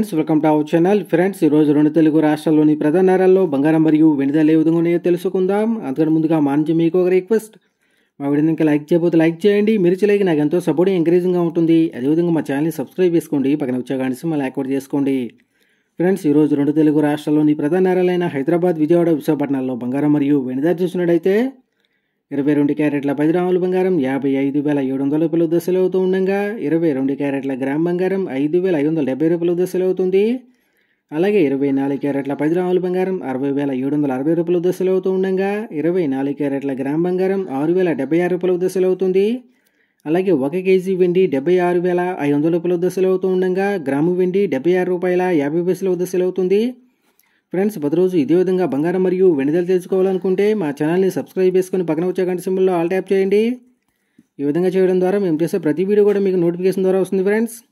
friends welcome to our channel friends ఈరోజు రెండు తెలుగు రాష్ట్రాల్లోని ప్రధాన నగరాల్లో బంగారం మరియు వెనుదల ఏ విధంగా ఉన్నాయో తెలుసుకుందాం అంతకంటే ముందుగా మా నుంచి మీకు ఒక రిక్వెస్ట్ మా వీడియోని ఇంకా లైక్ చేయకపోతే లైక్ చేయండి మీరు చేయలేక నాకు ఎంతో సపోర్ట్ ఎంకరేజింగ్గా ఉంటుంది అదేవిధంగా మా ఛానల్ని సబ్స్క్రైబ్ చేసుకోండి పక్కన వచ్చే గంట మళ్ళీ యాక్టివేట్ చేసుకోండి ఫ్రెండ్స్ ఈరోజు రెండు తెలుగు రాష్ట్రాల్లోని ప్రధాన నగరాలైన హైదరాబాద్ విజయవాడ విశాఖపట్నాల్లో బంగారం మరియు వెనుదల చూసినట్టయితే ఇరవై రెండు క్యారెట్ల పది గ్రాముల బంగారం యాభై ఐదు వేల ఏడు వందల రూపాయల దశలు అవుతూ ఉండగా ఇరవై రెండు క్యారెట్ల గ్రామ్ బంగారం ఐదు వేల ఐదు వందల డెబ్బై రూపాయల దశలు అవుతుంది అలాగే ఇరవై నాలుగు క్యారెట్ల పది గ్రాముల బంగారం అరవై వేల ఏడు వందల అరవై రూపాయల దశలు అవుతూ ఉండగా ఇరవై నాలుగు క్యారెట్ల గ్రామ్ బంగారం ఆరు వేల డెబ్బై ఆరు రూపాయల దశలు అవుతుంది అలాగే ఒక కేజీ వెండి డెబ్బై ఆరు వేల ఐదు వందల రూపాయల దశలు అవుతూ ఉండగా గ్రాము వెండి డెబ్బై ఆరు రూపాయల యాభై పైసల దశలు అవుతుంది ఫ్రెండ్స్ ప్రతిరోజు ఇదే విధంగా బంగారం మరియు వెనుదలు తెలుసుకోవాలనుకుంటే మా ఛానల్ని సబ్స్క్రైబ్ చేసుకుని పక్కన వచ్చే గంట సింబల్లో ఆల్ ట్యాప్ చేయండి ఈ విధంగా చేయడం ద్వారా మేము చేసే ప్రతి వీడియో కూడా మీకు నోటిఫికేషన్ ద్వారా వస్తుంది ఫ్రెండ్స్